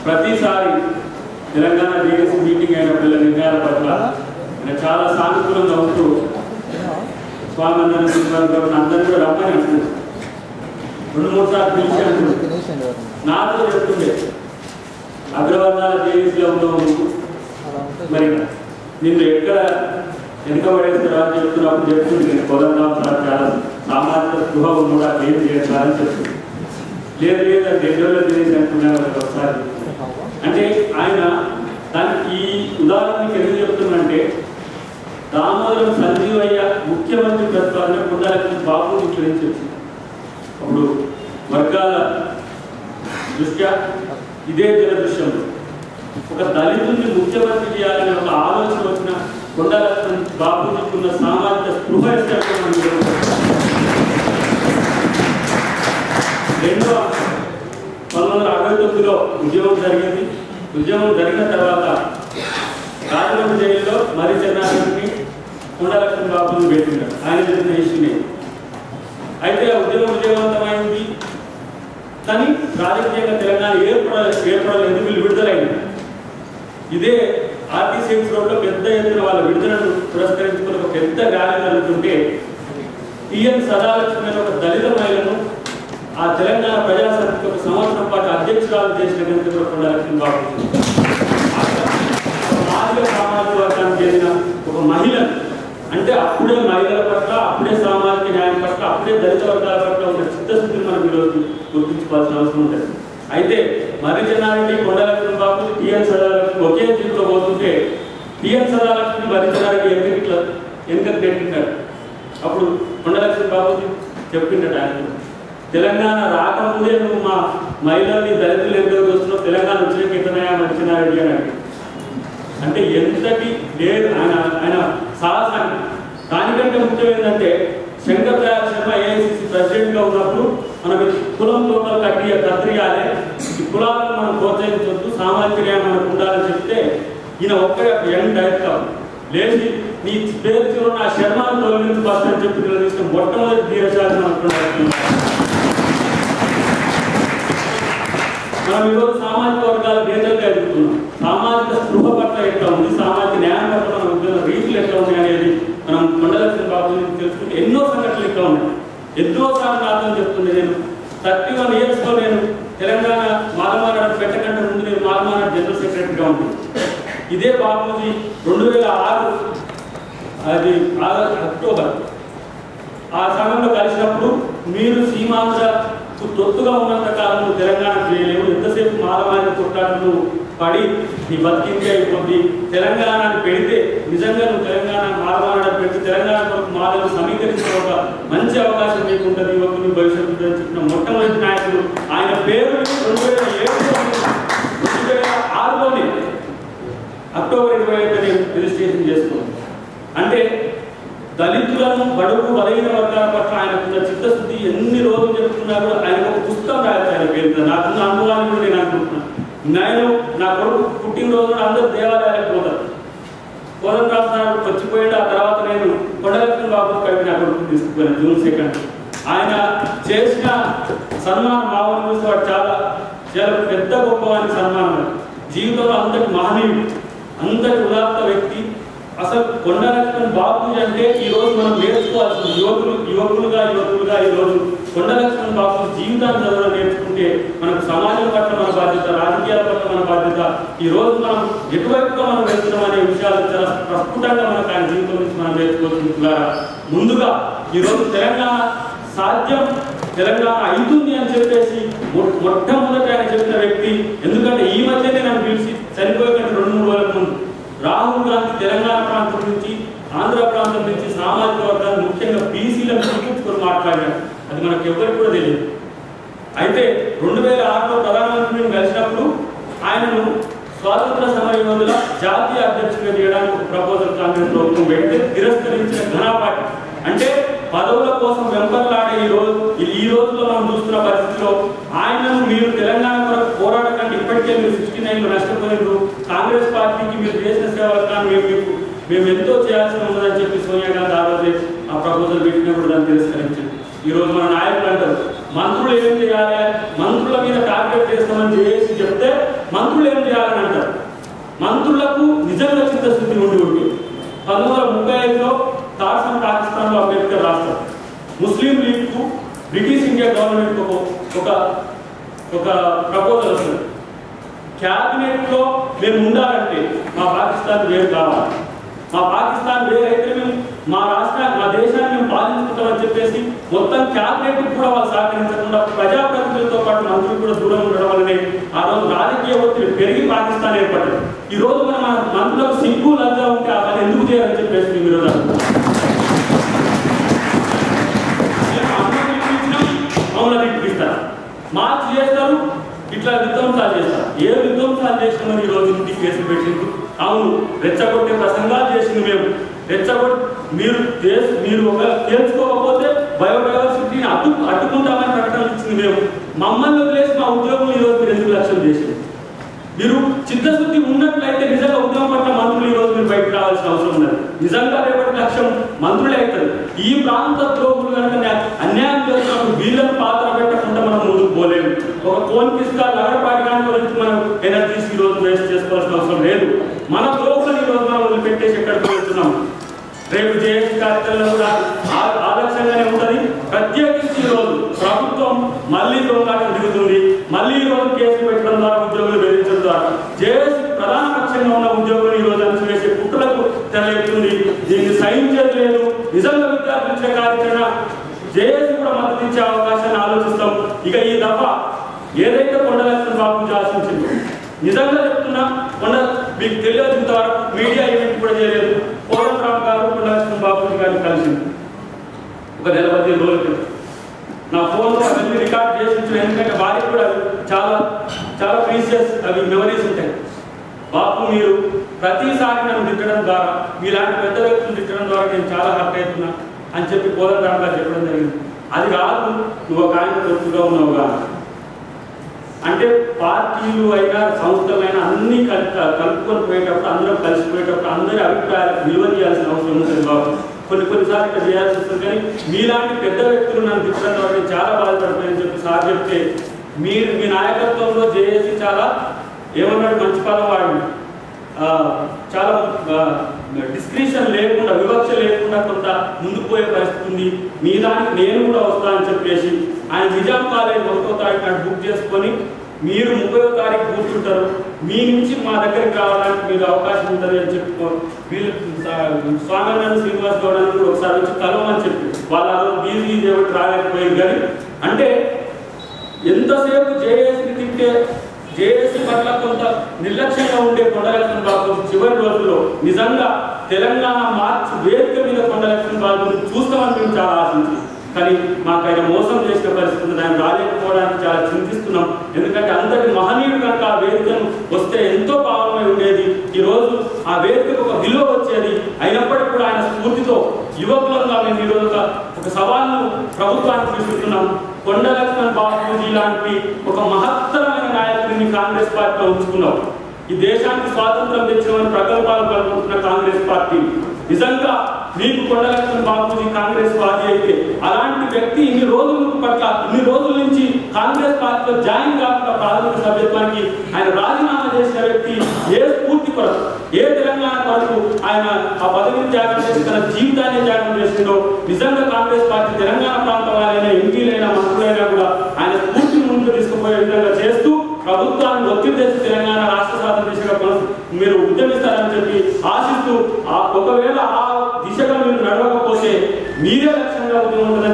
ప్రతిసారి Telangana JAC meeting అయినప్పుడు నిర్ణయాల పట్ల ఆయన చాలా సానుకూలంగా ఉంటూ స్వామి అందరినీ శ్రీనివాసరావు అందరినీ కూడా రమ్మని అంటున్నారు రెండు మూడు సార్లు పిలిచి అంటున్నారు నాతో చెప్తుండే అగ్రవర్ణాల జేఏసీలో ఉన్నావు నువ్వు. మరి నిన్ను ఎక్కడ వెనుకబడేస్తారా అని చెప్తున్నప్పుడు చెప్తుంది నేను కోదండం సార్ చాలా సామాజిక స్పృహ కూడా ఏం చేస్తారని చెప్తుంది లేదు లేదు అది రెండు రోజులు తినేసి అంటున్నారు కదా ఒకసారి అంటే ఆయన దానికి ఈ ఉదాహరణకి ఎందుకు చెప్తున్నంటే దామోదరం సంజీవయ్య ముఖ్యమంత్రి ప్రతిపాదన పొందాలని బాబు నుంచి వచ్చింది అప్పుడు వర్గాల దృష్ట్యా ఇదే దురదృష్టంలో ఒక దళితుల్ని ముఖ్యమంత్రి చేయాలనే ఒక ఆలోచన వచ్చిన కొండలక్ష్మణ్ బాబుజీకి ఉన్న సామాజిక స్పృహ ఎంత అంటే మనం చూడవచ్చు. రెండో పంతొమ్మిది వందల అరవై తొమ్మిదిలో ఉద్యమం జరిగింది ఉద్యమం జరిగిన తర్వాత రాజమండ్రి జైల్లో మరి చెన్నారెడ్డిని కొండలక్ష్మణ్ బాబుని పెట్టినారు ఆయన చెప్పిన ఇష్యూనే అయితే ఆ ఉద్యమం విజయవంతమైంది కానీ రాజకీయంగా తెలంగాణ ఏర్పడ ఏర్పడలేదు వీళ్ళు విడుదలైంది ఇదే ఆర్టీసీ రోడ్లో పెద్ద ఎత్తున వాళ్ళ విడుదలను పురస్కరించుకుని ఒక పెద్ద ర్యాలీ జరుగుతుంటే టిఎన్ సదాలక్ష్మి అనే ఒక దళిత మహిళను ఆ తెలంగాణ ప్రజాసమితికి ఒక సంవత్సరం పాటు అధ్యక్షురాలు చేసిన ఘనత కూడా కొండలక్ష్మి బాబు మాదిగ సామాజిక వర్గానికి చెందిన ఒక మహిళ అంటే అప్పుడే మహిళల పట్ల అప్పుడే సామాజిక న్యాయం పట్ల అప్పుడే దళిత వర్గాల పట్ల ఉన్న చిత్తశుద్ధిని మనం ఈరోజు గుర్తించుకోవాల్సిన అవసరం ఉంటుంది అయితే మరి చెన్నారెడ్డి కొండలక్ష్మి బాబు టిఎన్ సదాలక్ష్మి ఒకే జీపులో పోతుంటే టిఎన్ సదాలక్ష్మి మరి చెన్నారెడ్డి ఎందుకు ఇట్లా వెనుకకు నెట్టింటారు అప్పుడు కొండలక్ష్మి బాబు చెప్పిండట ఆయన తెలంగాణ రాకముందే నువ్వు మా మహిళల్ని దళితులు ఎందుకు వస్తున్నావు తెలంగాణ వచ్చినాక ఇతనయా మంచినారెడ్డి అని అడిగాడు. అంటే ఎంతటి లేదు ఆయన ఆయన సాహసాన్ని దానికంటే ముఖ్యం ఏంటంటే శంకర్ దయాళ్ శర్మ ఏఐసిసి ప్రెసిడెంట్ గా ఉన్నప్పుడు మనం ఈ కులం లోపల కట్టి కత్తిరియాలి ఈ కులాలను మనం ప్రోత్సహించవద్దు సామాజిక న్యాయం మనకు ఉండాలని చెప్తే ఈయన ఒక్క యంగ్ డైరెక్టర్ లేచి నీ పేరు చూడ నా శర్మను తొలగించి బస్ అని చెప్పి నిలదీసిన మొట్టమొదటి ధీరశాలి అనుకున్నాడు మనం ఈరోజు సామాజిక వర్గాల నేతలుగా ఎదుగుతున్నాం సామాజిక స్పృహ పట్ల ఎట్లా ఉంది సామాజిక న్యాయం పట్ల మన ఉద్యోగ రీతులు ఎట్లా ఉన్నాయి అనేది మనం మండలక్ష్మి బాబు నుంచి తెలుసుకుంటే ఎన్నో సంఘటనలు ఎట్లా ఉన్నాయి ఎన్నో సార్లు నాతో చెప్తుంది నేను థర్టీ వన్ ఇయర్స్ లో నేను తెలంగాణ మాలమానాడు పెట్టకంటే ముందు నేను మాలమానాడు జనరల్ సెక్రటరీగా ఉంటుంది ఇదే బాబుజీ రెండు వేల ఆరు అది ఆగ- అక్టోబర్ ఆ సమయంలో కలిసినప్పుడు మీరు సీమాంధ్రకు తొత్తుగా ఉన్నంత కాలం నువ్వు తెలంగాణ చేయలేవు ఎంతసేపు మాలమారి కొట్లాటలు పడి నీ బతికించే అయిపోద్ది తెలంగాణని పెడితే నిజంగా నువ్వు తెలంగాణ మాలమారడం పెడితే తెలంగాణ కొరకు మాలను సమీకరించిన ఒక మంచి అవకాశం మీకు ఉంటుంది యువకుని భవిష్యత్తు అని చెప్పిన మొట్టమొదటి నాయకుడు ఆయన పేరు రెండు వేల ఏడులో రెండు వేల ఆరులోనే అక్టోబర్ ఇరవై ఐదుని రిజిస్ట్రేషన్ చేసుకున్నాం అంటే దళితులను బడుగు బలహీన వర్గాల పట్ల ఆయనకున్న చిత్తశుద్ధి ఎన్ని రోజులు చెప్తున్నారు ఆయన ఒక పుస్తకం రాయొచ్చు ఆయన పేరు మీద నాకున్న అనుభవాన్ని కూడా నేను అనుకుంటున్నాను నేను నా కొడుకు పుట్టినరోజు అందరూ దేవాలయాలకు పోతారు కోదండరావు సార్ వచ్చిపోయాడు ఆ తర్వాత నేను కొండలక్ష్మి బాబు కలిపి నా కొడుకు తీసుకుపోయాను జూన్ సెకండ్ ఆయన చేసిన సన్మానం మా ఊరు చూస్తే వాడు చాలా చాలా పెద్ద గొప్పవానికి సన్మానం అది. జీవితంలో అంతటి మహనీయుడు అంతటి ఉదాత్త వ్యక్తి అసలు కొండలక్ష్మణ్ బాబు అంటే ఈ రోజు మనం నేర్చుకోవాల్సిన యువకులు యువకులుగా యువకులుగా ఈ రోజు కొండలక్ష్మణ్ బాబు జీవితాన్ని చదవడం నేర్చుకుంటే మనకు సమాజం పట్ల మన బాధ్యత రాజకీయాల పట్ల మన బాధ్యత ఈ రోజు మనం ఎటువైపుగా మనం వెళ్తున్నాం అనే విషయాలు చాలా ప్రస్ఫుటంగా మనకు ఆయన జీవితం నుంచి మనం నేర్చుకోవచ్చు ముందుగా ఈ రోజు తెలంగాణ సాధ్యం తెలంగాణ అవుతుంది అని చెప్పేసి మొ- మొట్టమొదట ఆయన చెప్పిన వ్యక్తి ఎందుకంటే ఈ మధ్యనే నన్ను పిలిచి చనిపోయేకంటే రెండు మూడు వేల ముందు రాహుల్ గాంధీ తెలంగాణ ప్రాంతం నుంచి ఆంధ్ర ప్రాంతం నుంచి సామాజిక వర్గాలు ముఖ్యంగా బీసీలను చూపించుకొని మాట్లాడాడు అది మనకు ఎవరికి కూడా తెలియదు అయితే రెండు వేల ఆరులో ప్రధానమంత్రిని కలిసినప్పుడు ఆయనను స్వాతంత్ర సమర యోధుల జాతీయ అధ్యక్షుడిగా చేయడానికి ఒక ప్రపోజల్ కాంగ్రెస్ ప్రభుత్వం పెడితే తిరస్కరించిన ఘనపాటి అంటే పదవుల కోసం వెంపర్లాడే ఈ రోజు ఈ- ఈ రోజుల్లో మనం చూస్తున్న పరిస్థితిలో ఆయనను మీరు తెలంగాణ కొరకు పోరాడకండి ఇప్పటికే మీరు సిక్స్టీ నైన్ లో నష్టపోయినారు కాంగ్రెస్ పార్టీకి మీరు చేసిన సేవలు కానీ మేము మీకు మేము ఎంతో చేయాల్సి ఉన్నదని చెప్పి సోనియా గాంధీ ఆ రోజే ఆ ప్రపోజల్ పెట్టినప్పుడు దాన్ని తిరస్కరించింది ఈ రోజు మన నాయకులు అంటారు మంత్రులు ఏం చేయాలి మంత్రుల మీద టార్గెట్ చేస్తామని చేసి చెప్తే మంత్రులు ఏం చేయాలని అంటారు మంత్రులకు నిజంగా చిత్తశుద్ధి ఉండి ఉండి పంతొమ్మిది వందల ముప్పై ఐదులో తార్సన్ పాకిస్తాన్లో అంబేద్కర్ రాస్తారు ముస్లిం లీగ్కు బ్రిటిష్ ఇండియా గవర్నమెంట్ ఒక ఒక ఒక ప్రపోజల్ వస్తుంది క్యాబినెట్లో మేము ఉండాలంటే మా పాకిస్తాన్ వేరు కావాలి మా పాకిస్తాన్ వేరు అయితే మేము మా రాష్ట్రాన్ని మా దేశాన్ని మేము పాలించుకుంటామని చెప్పేసి మొత్తం క్యాబినెట్ కూడా వాళ్ళు సహకరించకుండా ప్రజాప్రతినిధులతో పాటు మంత్రులు కూడా దూరం ఉండడం వల్లనే ఆ రోజు రాజకీయ ఒత్తిడి పెరిగి పాకిస్తాన్ ఏర్పడ్డది ఈ రోజు మనం మన మంత్రులకు సిగ్గు లజ్జ ఉంటే అవన్నీ ఎందుకు చేయాలని చెప్పేసి మేము ఈరోజు అంటున్నాం. మమ్మల్ని తిప్పిస్తారు మార్చి చేస్తారు ఇట్లా విధ్వంసాలు చేస్తారు ఏ విధ్వంసాలు చేసినామని ఈ రోజు ఇంటికి కేసులు పెట్టింది అవును రెచ్చగొట్టే ప్రసంగాలు చేసింది మేము రెచ్చగొట్టి మీరు చేసి మీరు ఒక తేల్చుకోకపోతే బయోడైవర్సిటీని అడ్డు అడ్డుకుంటామని ప్రకటన ఇచ్చింది మేము మమ్మల్ని వదిలేసి మా ఉద్యోగం ఈ రోజు మీరు ఎందుకు లక్ష్యం చేసింది మీరు చిత్తశుద్ధి ఉన్నట్లయితే నిజంగా ఉద్యమం పట్ల మంత్రులు ఈ రోజు మీరు బయటకు రావాల్సిన అవసరం ఉన్నది నిజంగా రేపటి లక్ష్యం మంత్రులే అవుతారు ఈ ప్రాంత ద్రోహులు కనుక న్యా- అన్యాయం చేస్తున్నప్పుడు వీళ్ళని పాత్ర పెట్టకుండా మనం ముందుకు పోలేము ఒక కోన్ కిస్కా లగడపాటి కానీ గురించి మనం ఎనర్జీస్ ఈ రోజు వేస్ట్ చేసుకోవాల్సిన అవసరం లేదు మన ద్రోహులను ఈ రోజు మనం వదిలిపెట్టేసి ఎక్కడికి వెళ్తున్నాం రేపు జేఏసీ కార్యక్రమంలో కూడా ఆ- ఆదర్శంగానే ఉంటది ప్రత్యేకించి ఈ రోజు ప్రభుత్వం మళ్ళీ దొంగాటం దిగుతుంది మళ్ళీ ఈ రోజు కేసులు పెట్టడం ద్వారా ఉద్యోగులు బెదిరించడం ద్వారా జేఏసీ ప్రధాన పక్షంగా ఉన్న ఉద్యోగులు ఈ రోజు అణచివేసే కుట్రలకు తెరలేపుతుంది దీన్ని సహించేది లేదు నిజంగా విద్యార్థులు ఇచ్చే కార్యక్రమం జేఏసీ కూడా మద్దతు ఇచ్చే అవకాశాన్ని ఆలోచిస్తాం ఇక ఈ దఫ ఏదైతే కొండలక్ష్మణ బాబు ఆశించిందో నిజంగా చెప్తున్నా కొండ మీకు తెలియదు ఇంతవరకు మీడియా ఈవెంట్ కూడా చేయలేదు కోదండరామ్ గారు కొండలక్ష్మణ బాబు గారిని కలిసింది ఒక నెల పదిహేను రోజుల క్రితం నా ఫోన్లో అవన్నీ రికార్డ్ చేసి ఉంచిన ఎందుకంటే వారికి కూడా అవి చాలా చాలా ప్రీసియస్ అవి మెమరీస్ ఉంటాయి బాపు మీరు ప్రతిసారి నన్ను తిట్టడం ద్వారా మీలాంటి పెద్ద వ్యక్తులు తిట్టడం ద్వారా నేను చాలా హర్ట్ అవుతున్నా అని చెప్పి కోదండరామ్ గారు చెప్పడం జరిగింది అది కాదు నువ్వు ఒక ఆయన తొత్తుగా ఉన్నావుగా అంటే పార్టీలు అయినా సంస్థలైనా అన్ని కలిపి కలుపుకొని పోయేటప్పుడు అందరం కలిసిపోయేటప్పుడు అందరి అభిప్రాయాలకు విలువ చేయాల్సిన అవసరం ఉంటుంది బాబు కొన్ని కొన్నిసార్లు ఇక్కడ చేయాల్సి వస్తుంది కానీ మీలాంటి పెద్ద వ్యక్తులు నన్ను తిట్టడం ద్వారా నేను చాలా బాధపడిపోయానని చెప్పి సార్ చెప్తే మీరు మీ నాయకత్వంలో జేఏసీ చాలా ఏమన్నాడు మంచి పదం వాడింది ఆ, చాలా డిస్క్రిప్షన్ లేకుండా వివక్ష లేకుండా కొంత ముందుకు పోయే పరిస్థితి ఉంది మీ దానికి నేను కూడా వస్తానని చెప్పేసి ఆయన నిజాం కాలేజ్ ఒకటో తారీఖు నాడు బుక్ చేసుకొని మీరు ముప్పై తారీఖు కూర్చుంటారు మీ నుంచి మా దగ్గరికి రావడానికి మీకు అవకాశం ఉంటుంది అని చెప్పి వీళ్ళు స్వామినారాయణ శ్రీనివాస్ గౌడ్ అని కూడా ఒకసారి వచ్చి కలవమని చెప్పి వాళ్ళు ఆ రోజు బీజీ చేయబట్టి రాలేకపోయింది కానీ అంటే ఎంతసేపు జేఏసీని తింటే జేఏసీ పట్ల కొంత నిర్లక్ష్యంగా ఉండే కొండలక్ష్మణ బాబు చివరి రోజుల్లో నిజంగా తెలంగాణ మార్చి వేదిక మీద కొండలక్ష్మణ బాబుని చూస్తామని మేము చాలా ఆశించి కానీ మాకు ఆయన మోసం చేసిన పరిస్థితి ఉంది. ఆయన రాలేకపోవడానికి చాలా చింతిస్తున్నాం ఎందుకంటే అంతటి మహనీయుడు కనుక ఆ వేదికను వస్తే ఎంతో భావమై ఉండేది ఈ రోజు ఆ వేదికకు ఒక విలువ వచ్చేది అయినప్పటికీ కూడా ఆయన స్ఫూర్తితో యువకులంగా మేము ఈ రోజు ఒక- ఒక సవాల్ను ప్రభుత్వానికి తీసుకుంటున్నాం కొండ లక్ష్మణ్ బాబూజీ లాంటి ఒక మహత్తరమైన నాయకుడిని కాంగ్రెస్ పార్టీలో ఉంచుకున్నాం ఈ దేశానికి స్వాతంత్రం తెచ్చినవని ప్రకల్పాలు పలుకుంటున్న కాంగ్రెస్ పార్టీ నిజంగా మీకు కొండ లక్ష్మణ్ బాబూజీ కాంగ్రెస్ పార్టీ అయితే అలాంటి వ్యక్తి ఇన్ని రోజుల పట్ల ఇన్ని రోజుల నుంచి కాంగ్రెస్ పార్టీలో జాయిన్ కాకుండా ప్రాథమిక సభ్యత్వానికి ఆయన రాజీనామా చేసిన వ్యక్తి ఏ స్ఫూర్తి కొరకు ఏ తెలంగాణ కొరకు ఆయన ఆ పదవిని త్యాగం చేసి తన జీవితాన్ని త్యాగం చేసిందో నిజంగా కాంగ్రెస్ పార్టీ తెలంగాణ ప్రాంతం వాళ్ళైనా ఎంపీలైనా మంత్రులైనా కూడా ఆయన స్ఫూర్తిని ముందుకు తీసుకుపోయే విధంగా చేస్తూ ప్రభుత్వాన్ని ఒత్తిడి తెచ్చి తెలంగాణ రాష్ట్ర సాధన దిశగా కొన- మీరు ఉద్యమిస్తారని చెప్పి ఆశిస్తూ ఆ ఒకవేళ ఆ దిశగా మీరు నడవకపోతే మీరే లక్ష్యంగా ఉద్యమం ఉంటుందని